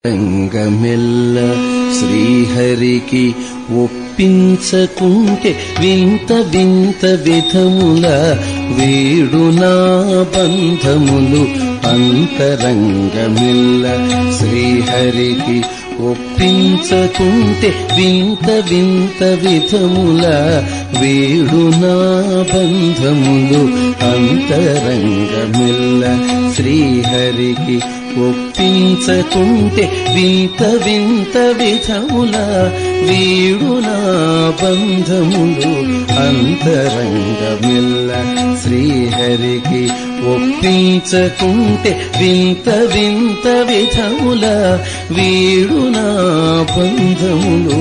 రంగమెల్ల శ్రీహరికి ఒప్పించకుంటే వింత వింత విధముల వేడునా బంధములు అంతరంగమిల్ల శ్రీహరికి ఒప్పించకుంటే వింత వింత విధముల వేడునా బంధములు అంతరంగమిల్ల శ్రీహరికి ఒప్పించకుంటే వింత వింత విధముల వీడునా బంధములు అంతరంగమిల్ల శ్రీహరికి ఒప్పించకుంటే వింత వింత విధముల వీడునా బంధములు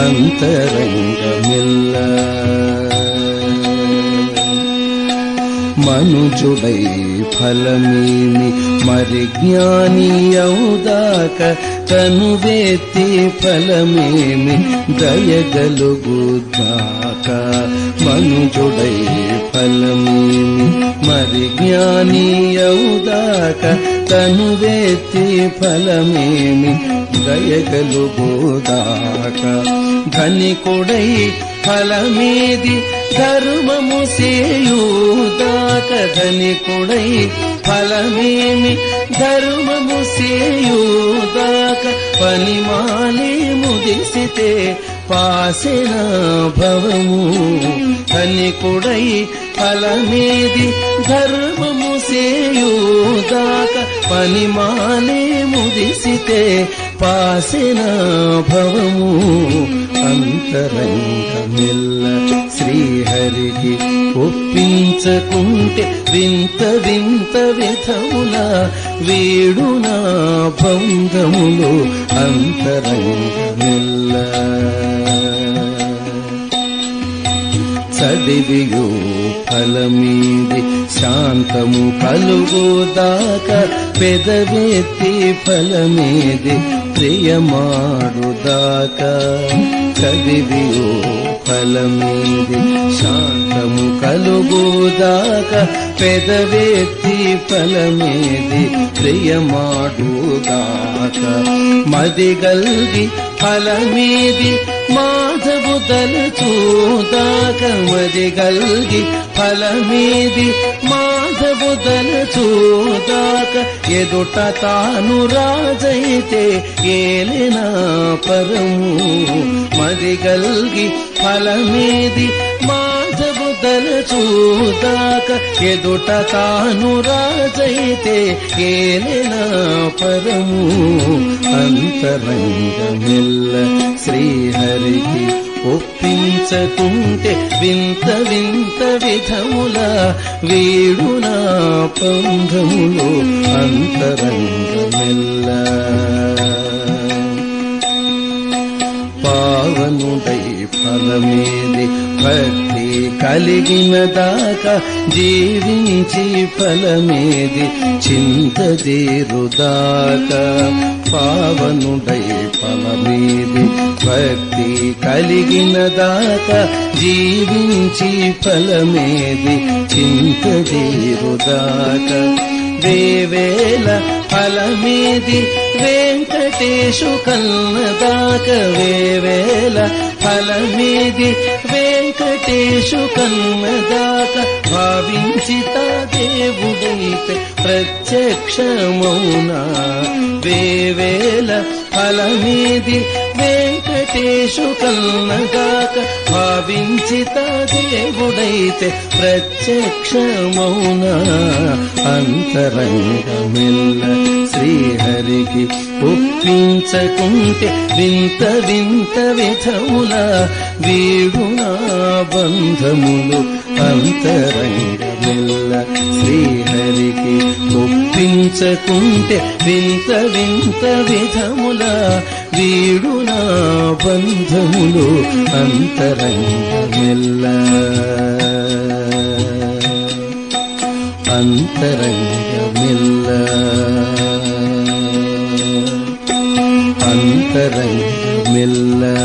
అంతరంగమిల్ల మనుజుడై ఫలమేమి మరి జ్ఞాని అవుదాక తనువేత్తి ఫలమేమి దయగలుగుదాక మనుజుడై ఫలమేమి మరి జ్ఞాని అవుదాక తనువేత్తి ఫలమేమి దయగలుగుదాక ధనికుడై ఫలమేది ధర్మము సేయుదాక ధనికుడై ఫలమేమి ధర్మము సేయుదాక పనిమాలి ముదిసితే పాసెన భవము ధనికుడై ఫలమేది ధర్మము సేయుదాక పనిమాలి ముదిసితే పాసెన భవము అంతరంగమిల్ల శ్రీహరికి ఒప్పించకుంటే వింత వింత విధముల వేడునా బంధములు అంతరంగమిల్ల చదివియు ఫలమీది శాంతము కలుగుదాక పెదవెత్తి ఫలమేది ప్రియమాడుదాక చదివియు ఫలమీది శాంతము కలుగుదాక పెదవెత్తి ఫలమేది ప్రియమాడుదాక మదిగల్గి ఫలమేది మాధవు దలచూదాక మదిగల్గి ఫలమేది మాధవు దలచూదాక ఎదుట తాను రాజైతే ఏలినా పరము మదిగల్గి ఫలమేది మాధవు దలచూదాక ఎదుట తాను రాజైతే ఏలినా పరము అంతరంగమిల్ల శ్రీహరికి ఒప్పించకుంటే వింత వింత విధముల వీడునా పంధములు అంతరంగమిల్ల పావనుడై ఫలమేది భక్తి కలిగిన దాకా జీవించి ఫలమేది చింతదేరుదాకా పావనుడై ఫలమేది భక్తి కలిగిన దాకా జీవించి ఫలమేది చింతదేరుదాకా వేవేల ఫలమేది వెంకటేశు కన్నదాక వేవేల ఫలమేది వెంకటేశు కన్నదాక భావించిత దేవుడైతే ప్రత్యక్షమౌనా వేవేల ఫలమేది వెంకటేశు కన్నదాక భావించిత దేవుడైతే ప్రత్యక్షమౌనా అంతరంగమిల్ల శ్రీహరికి ఒప్పించకుంటే వింత వింత విధముల వీడునా బంధములు అంతరంగమిల్ల శ్రీహరికి ఒప్పించకుంటే వింత వింత విధముల వీడునా బంధములు అంతరంగమిల్ల అంతరంగమిల్ల అంతరంగమిల్ల